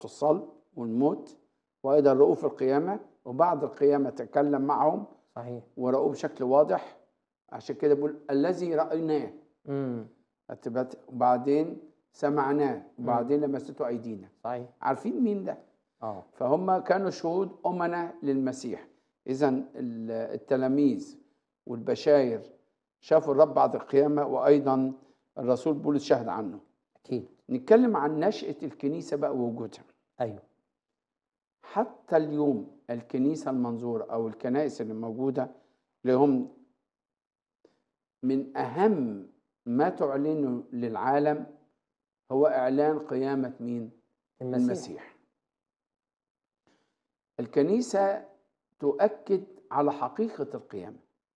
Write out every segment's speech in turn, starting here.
الصلب والموت وأيضا رؤوه في القيامة وبعد القيامة تكلم معهم صحيح ورؤوه بشكل واضح عشان كده بيقول الذي رأيناه امم اتبت- وبعدين سمعناه وبعدين لمسته أيدينا صحيح عارفين مين ده؟ اه فهم كانوا شهود أمنة للمسيح إذا التلاميذ والبشاير شافوا الرب بعد القيامة وأيضا الرسول بولس شهد عنه اكيد نتكلم عن نشأة الكنيسة بقى ووجودها ايوه حتى اليوم الكنيسة المنظورة أو الكنائس اللي موجودة لهم من أهم ما تعلنه للعالم هو إعلان قيامة مين؟ المسيح, المسيح الكنيسة تؤكد على حقيقة القيامة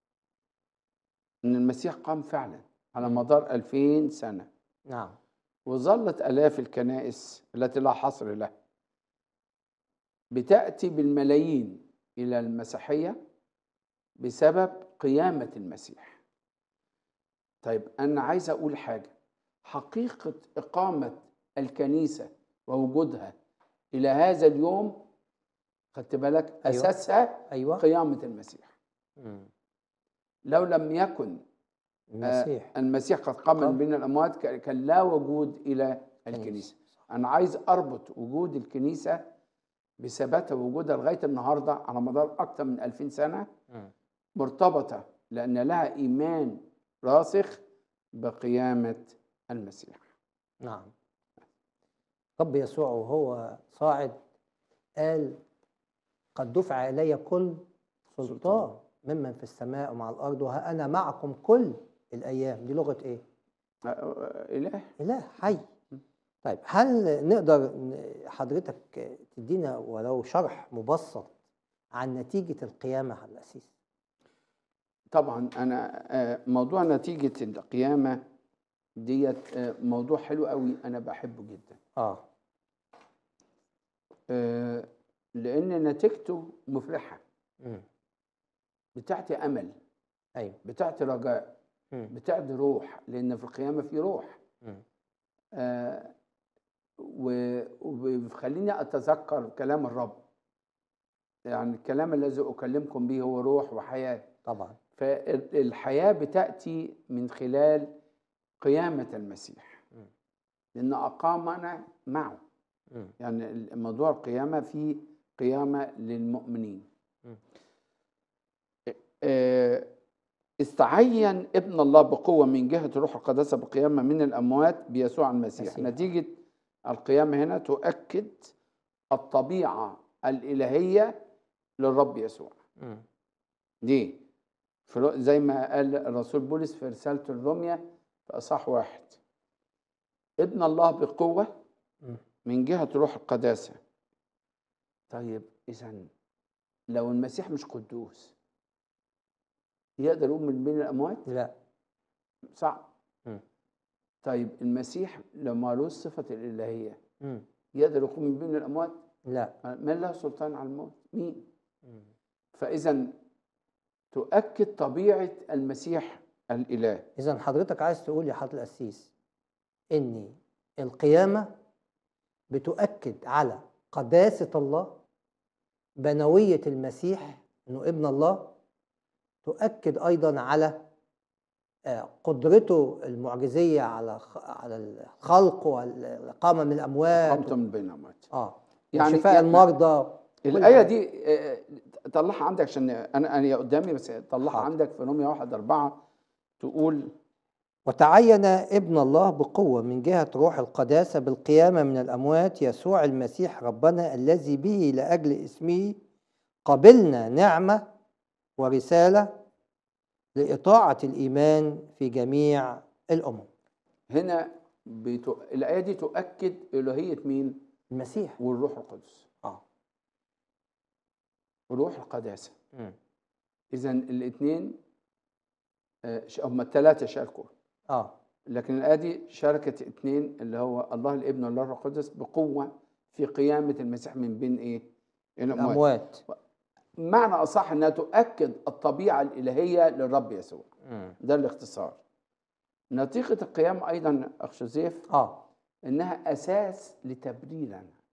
أن المسيح قام فعلا على مدار ألفين سنة نعم وظلت آلاف الكنائس التي لا حصر لها بتأتي بالملايين إلى المسيحية بسبب قيامة المسيح طيب أنا عايز أقول حاجة حقيقة إقامة الكنيسة ووجودها إلى هذا اليوم خدت بالك أيوة. أساسها ايوه قيامة المسيح مم. لو لم يكن المسيح المسيح قد قام قام. من بين الأموات ك- كان لا وجود إلى الكنيسة أنا عايز أربط وجود الكنيسة بثباتها ووجودها لغاية النهاردة على مدار أكثر من 2000 سنة مم. مرتبطة لأن لها إيمان راسخ بقيامة المسيح نعم رب يسوع وهو صاعد قال قد دفع إلي كل سلطان ممن في السماء ومع الأرض وها أنا معكم كل الأيام دي لغة إيه؟ أ- أ- إله إله حي طيب هل نقدر ن- حضرتك تدينا ولو شرح مبسط عن نتيجة القيامة على الأسيس؟ طبعا أنا آه، موضوع نتيجة القيامة ديت آه، موضوع حلو قوي أنا بحبه جدا آه آه، لأن نتيجته مفرحة مم. بتعطي أمل أيوه بتعطي رجاء مم. بتعطي روح لأن في القيامة في روح مم. آه، و- وبيخليني أتذكر كلام الرب يعني الكلام الذي أكلمكم به هو روح وحياة طبعا فالحياة بتأتي من خلال قيامة المسيح مم. لأن أقامنا معه مم. يعني موضوع القيامة فيه قيامة للمؤمنين مم. آه، استعين ابن الله بقوة من جهة روح القداسة بقيامة من الأموات بيسوع المسيح مسيح. نتيجة القيامة هنا تؤكد الطبيعة الإلهية للرب يسوع مم. دي في الو- زي ما قال الرسول بولس في رسالة الرومية في أصح واحد ابن الله بقوة مم. من جهة روح القداسة طيب إذا لو المسيح مش قدوس يقدر يقوم من بين الأموات لا صعب مم. طيب المسيح لما له صفة الإلهية مم. يقدر يقوم من بين الأموات لا من له سلطان على الموت مين مم. فإذا تؤكد طبيعة المسيح الإله إذا حضرتك عايز تقول يا حضرة القسيس إن القيامة بتؤكد على قداسة الله بنوية المسيح إنه ابن الله تؤكد أيضا على آه، قدرته المعجزية على خ- على الخلق والإقامة من الأموات قامت من بين الأموات اه يعني- يعني شفاء يعني- المرضى كل الآية حاجة. دي آه، طلعها عندك عشان أنا أنا قدامي بس طلعها حاضر. عندك في رومية واحد أربعة تقول وتعين ابن الله بقوة من جهة روح القداسة بالقيامة من الأموات يسوع المسيح ربنا الذي به لأجل اسمه قبلنا نعمة ورسالة لإطاعة الإيمان في جميع الأمم هنا بتو... الآية دي تؤكد إلهية مين؟ المسيح والروح القدس آه. وروح القداسة مم. إذا الاثنين هم الثلاثة شاركوا آه لكن الآية دي شاركت اثنين اللي هو الله الابن والله الروح القدس بقوة في قيامة المسيح من بين إيه؟ الأموات الأموات معنى أصح أنها تؤكد الطبيعة الإلهية للرب يسوع مم. ده الاختصار نتيجة القيام أيضا أخ جوزيف آه إنها أساس لتبريرنا